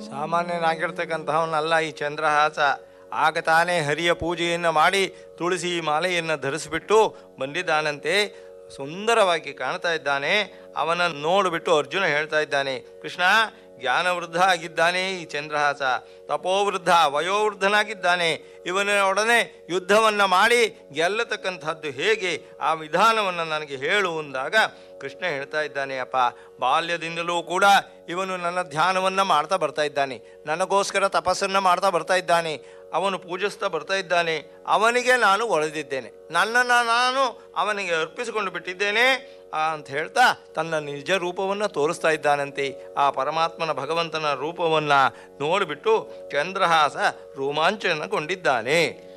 ಸಾಮಾನ್ಯನಾಗಿರ್ತಕ್ಕಂತಹವನಲ್ಲ ಈ ಚಂದ್ರಹಾಸ ಆಗ ತಾನೇ ಹರಿಯ ಪೂಜೆಯನ್ನು ಮಾಡಿ ತುಳಸಿ ಮಾಲೆಯನ್ನು ಧರಿಸಿಬಿಟ್ಟು ಬಂದಿದ್ದಾನಂತೆ ಸುಂದರವಾಗಿ ಕಾಣ್ತಾ ಇದ್ದಾನೆ ಅವನನ್ನು ನೋಡಿಬಿಟ್ಟು ಅರ್ಜುನ ಹೇಳ್ತಾ ಇದ್ದಾನೆ ಕೃಷ್ಣ ಜ್ಞಾನವೃದ್ಧ ಆಗಿದ್ದಾನೆ ಈ ಚಂದ್ರಹಾಸ ತಪೋವೃದ್ಧ ವಯೋವೃದ್ಧನಾಗಿದ್ದಾನೆ ಇವನೊಡನೆ ಯುದ್ಧವನ್ನು ಮಾಡಿ ಗೆಲ್ಲತಕ್ಕಂಥದ್ದು ಹೇಗೆ ಆ ವಿಧಾನವನ್ನು ನನಗೆ ಹೇಳು ಅಂದಾಗ ಕೃಷ್ಣ ಹೇಳ್ತಾ ಇದ್ದಾನೆ ಅಪ್ಪ ಬಾಲ್ಯದಿಂದಲೂ ಕೂಡ ಇವನು ನನ್ನ ಧ್ಯಾನವನ್ನು ಮಾಡ್ತಾ ಬರ್ತಾ ಇದ್ದಾನೆ ನನಗೋಸ್ಕರ ತಪಸ್ಸನ್ನು ಮಾಡ್ತಾ ಬರ್ತಾ ಇದ್ದಾನೆ ಅವನು ಪೂಜಿಸ್ತಾ ಬರ್ತಾ ಇದ್ದಾನೆ ಅವನಿಗೆ ನಾನು ಒಳೆದಿದ್ದೇನೆ ನನ್ನನ್ನು ನಾನು ಅವನಿಗೆ ಅರ್ಪಿಸಿಕೊಂಡು ಬಿಟ್ಟಿದ್ದೇನೆ ಆ ಅಂತ ಹೇಳ್ತಾ ತನ್ನ ನಿಜ ರೂಪವನ್ನು ತೋರಿಸ್ತಾ ಇದ್ದಾನಂತೆ ಆ ಪರಮಾತ್ಮನ ಭಗವಂತನ ರೂಪವನ್ನು ನೋಡಿಬಿಟ್ಟು ಚಂದ್ರಹಾಸ ರೋಮಾಂಚನಗೊಂಡಿದ್ದಾನೆ